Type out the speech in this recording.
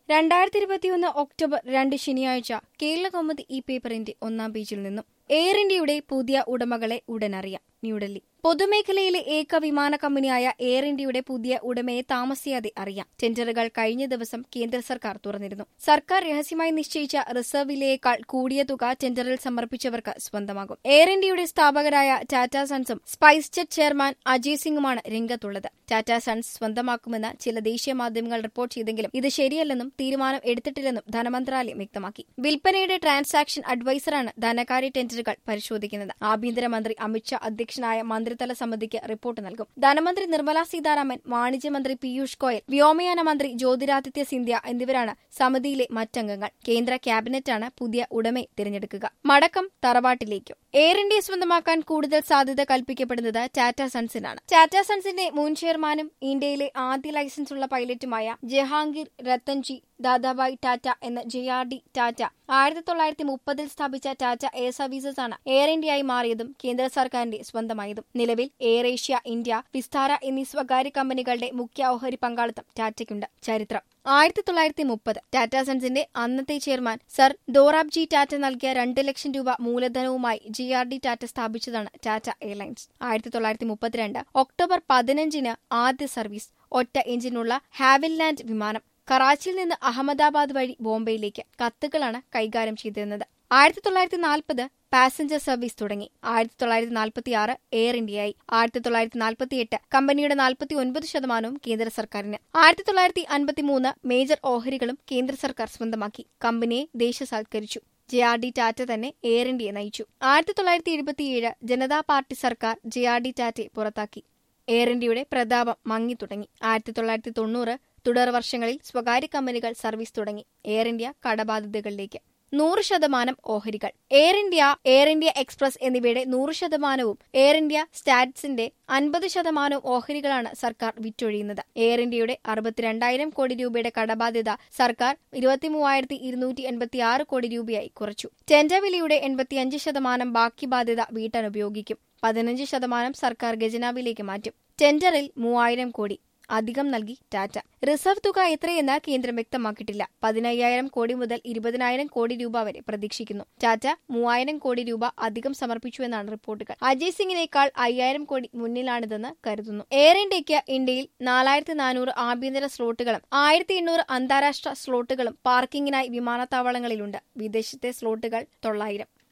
രണ്ടായിരത്തി ഇരുപത്തിയൊന്ന് ഒക്ടോബർ രണ്ട് ശനിയാഴ്ച കേരള കൗമുദി ഈ പേപ്പറിന്റെ ഒന്നാം പേജിൽ നിന്നും എയർ ഇന്ത്യയുടെ പുതിയ ഉടമകളെ ഉടനറിയാം ന്യൂഡൽഹി പൊതുമേഖലയിലെ ഏക വിമാന കമ്പനിയായ എയർ ഇന്ത്യയുടെ പുതിയ ഉടമയെ താമസിയാതെ അറിയാം ടെൻഡറുകൾ കഴിഞ്ഞ ദിവസം കേന്ദ്ര സർക്കാർ തുറന്നിരുന്നു സർക്കാർ രഹസ്യമായി നിശ്ചയിച്ച റിസർവ് വിലയേക്കാൾ കൂടിയ തുക ടെൻഡറിൽ സമർപ്പിച്ചവർക്ക് സ്വന്തമാകും എയർ ഇന്ത്യയുടെ സ്ഥാപകരായ ടാറ്റ സൺസും സ്പൈസ് ജെറ്റ് ചെയർമാൻ അജയ് സിംഗുമാണ് രംഗത്തുള്ളത് ടാറ്റ സൺസ് സ്വന്തമാക്കുമെന്ന് ചില ദേശീയ മാധ്യമങ്ങൾ റിപ്പോർട്ട് ചെയ്തെങ്കിലും ഇത് ശരിയല്ലെന്നും തീരുമാനം എടുത്തിട്ടില്ലെന്നും ധനമന്ത്രാലയം വ്യക്തമാക്കി വിൽപ്പനയുടെ ട്രാൻസാക്ഷൻ അഡ്വൈസറാണ് ധനകാര്യ ടെൻഡറുകൾ പരിശോധിക്കുന്നത് ആഭ്യന്തരമന്ത്രി അമിത്ഷാ അധ്യക്ഷനായ മന്ത്രിതല സമിതിക്ക് റിപ്പോർട്ട് നൽകും ധനമന്ത്രി നിർമ്മല സീതാരാമൻ വാണിജ്യമന്ത്രി പീയൂഷ് ഗോയൽ വ്യോമയാന മന്ത്രി ജ്യോതിരാദിത്യ സിന്ധ്യ എന്നിവരാണ് സമിതിയിലെ മറ്റംഗങ്ങൾ കേന്ദ്ര ക്യാബിനറ്റാണ് പുതിയ ഉടമയെ തിരഞ്ഞെടുക്കുക മടക്കം തറവാട്ടിലേക്കും എയർ ഇന്ത്യ സ്വന്തമാക്കാൻ കൂടുതൽ സാധ്യത കൽപ്പിക്കപ്പെടുന്നത് ടാറ്റ സൺസിനാണ് ടാറ്റ സൺസിന്റെ മുൻ ചെയർമാനും ഇന്ത്യയിലെ ആദ്യ ലൈസൻസ് ഉള്ള പൈലറ്റുമായ ജഹാംഗീർ രത്തൻജി ദാദാബായ് ടാറ്റ എന്ന ജെ ആർ ഡി ടാറ്റ ആയിരത്തി തൊള്ളായിരത്തി മുപ്പതിൽ സ്ഥാപിച്ച ടാറ്റ എയർ സർവീസസ് ആണ് എയർ ഇന്ത്യയായി മാറിയതും കേന്ദ്ര സർക്കാരിന്റെ സ്വന്തമായതും നിലവിൽ എയർ ഏഷ്യ ഇന്ത്യ വിസ്താര എന്നീ സ്വകാര്യ കമ്പനികളുടെ മുഖ്യ ഓഹരി പങ്കാളിത്തം ടാറ്റയ്ക്കുണ്ട് ചരിത്രം ആയിരത്തി തൊള്ളായിരത്തി മുപ്പത് ടാറ്റ സൺസിന്റെ അന്നത്തെ ചെയർമാൻ സർ ദോറാബ്ജി ടാറ്റ നൽകിയ രണ്ട് ലക്ഷം രൂപ മൂലധനവുമായി ജി ആർ ഡി ടാറ്റ സ്ഥാപിച്ചതാണ് ടാറ്റ എയർലൈൻസ് ആയിരത്തി തൊള്ളായിരത്തി മുപ്പത്തിരണ്ട് ഒക്ടോബർ പതിനഞ്ചിന് ആദ്യ സർവീസ് ഒറ്റ എഞ്ചിനുള്ള ഹാവിൽലാൻഡ് വിമാനം കറാച്ചിയിൽ നിന്ന് അഹമ്മദാബാദ് വഴി ബോംബെയിലേക്ക് കത്തുകളാണ് കൈകാര്യം ചെയ്തിരുന്നത് ആയിരത്തി തൊള്ളായിരത്തി നാൽപ്പത് പാസഞ്ചർ സർവീസ് തുടങ്ങി ആയിരത്തി തൊള്ളായിരത്തി നാൽപ്പത്തി ആറ് എയർ ഇന്ത്യയായി ആയിരത്തി തൊള്ളായിരത്തി നാൽപ്പത്തി എട്ട് കമ്പനിയുടെ നാൽപ്പത്തി ഒൻപത് ശതമാനവും കേന്ദ്ര സർക്കാരിന് ആയിരത്തി തൊള്ളായിരത്തി അൻപത്തി മൂന്ന് മേജർ ഓഹരികളും കേന്ദ്ര സർക്കാർ സ്വന്തമാക്കി കമ്പനിയെ ദേശസാൽക്കരിച്ചു ജെ ആർ ഡി ടാറ്റ തന്നെ എയർ ഇന്ത്യയെ നയിച്ചു ആയിരത്തി തൊള്ളായിരത്തി എഴുപത്തിയേഴ് ജനതാ പാർട്ടി സർക്കാർ ജെ ആർ ഡി ടാറ്റയെ പുറത്താക്കി എയർ ഇന്ത്യയുടെ പ്രതാപം മങ്ങി തുടങ്ങി ആയിരത്തി തൊള്ളായിരത്തി തൊണ്ണൂറ് തുടർ വർഷങ്ങളിൽ സ്വകാര്യ കമ്പനികൾ സർവീസ് തുടങ്ങി എയർ ഇന്ത്യ കടബാധ്യതകളിലേക്ക് നൂറ് ശതമാനം ഓഹരികൾ Air India Air India Express എന്നിവയുടെ നൂറ് ശതമാനവും എയർ ഇന്ത്യ സ്റ്റാറ്റ്സിന്റെ അൻപത് ശതമാനവും ഓഹരികളാണ് സർക്കാർ വിറ്റൊഴിയുന്നത് എയർ ഇന്ത്യയുടെ അറുപത്തിരണ്ടായിരം കോടി രൂപയുടെ കടബാധ്യത സർക്കാർ ഇരുപത്തിമൂവായിരത്തി ഇരുന്നൂറ്റി എൺപത്തി ആറ് കോടി രൂപയായി കുറച്ചു ടെൻഡർ വിലയുടെ എൺപത്തിയഞ്ച് ശതമാനം ബാക്കി ബാധ്യത വീട്ടാൻ ഉപയോഗിക്കും പതിനഞ്ച് ശതമാനം സർക്കാർ ഖജനാവിലേക്ക് മാറ്റും ടെൻഡറിൽ മൂവായിരം കോടി അധികം നൽകി ടാറ്റ റിസർവ് തുക എത്രയെന്ന് കേന്ദ്രം വ്യക്തമാക്കിയിട്ടില്ല പതിനയ്യായിരം കോടി മുതൽ ഇരുപതിനായിരം കോടി രൂപ വരെ പ്രതീക്ഷിക്കുന്നു ടാറ്റ മൂവായിരം കോടി രൂപ അധികം സമർപ്പിച്ചുവെന്നാണ് റിപ്പോർട്ടുകൾ അജയ് സിംഗിനേക്കാൾ അയ്യായിരം കോടി മുന്നിലാണിതെന്ന് കരുതുന്നു എയർ ഇന്ത്യയ്ക്ക് ഇന്ത്യയിൽ നാലായിരത്തി നാനൂറ് ആഭ്യന്തര സ്ലോട്ടുകളും ആയിരത്തി എണ്ണൂറ് അന്താരാഷ്ട്ര സ്ലോട്ടുകളും പാർക്കിംഗിനായി വിമാനത്താവളങ്ങളിലുണ്ട് വിദേശത്തെ സ്ലോട്ടുകൾ തൊള്ളായിരം